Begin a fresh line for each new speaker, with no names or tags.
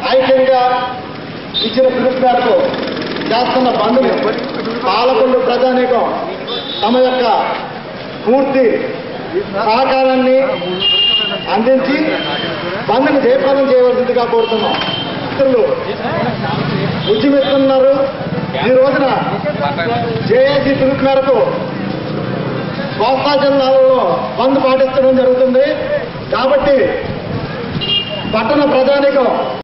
ఐక్యంగా ఇచ్చిన పిలుపు మేరకు చేస్తున్న బంద్ని పాలకొండ ప్రజానీకం తమ యొక్క పూర్తి సహకారాన్ని అందించి బంద్ని జయప్రదం చేయవలసిందిగా కోరుతున్నాం మిత్రులు ఉద్యమిస్తున్నారు ఈ రోజున జేఏసీ పిలుపు మేరకు కోస్తా జిల్లాలలో బంద్ పాటించడం జరుగుతుంది కాబట్టి పట్టణ ప్రజానికం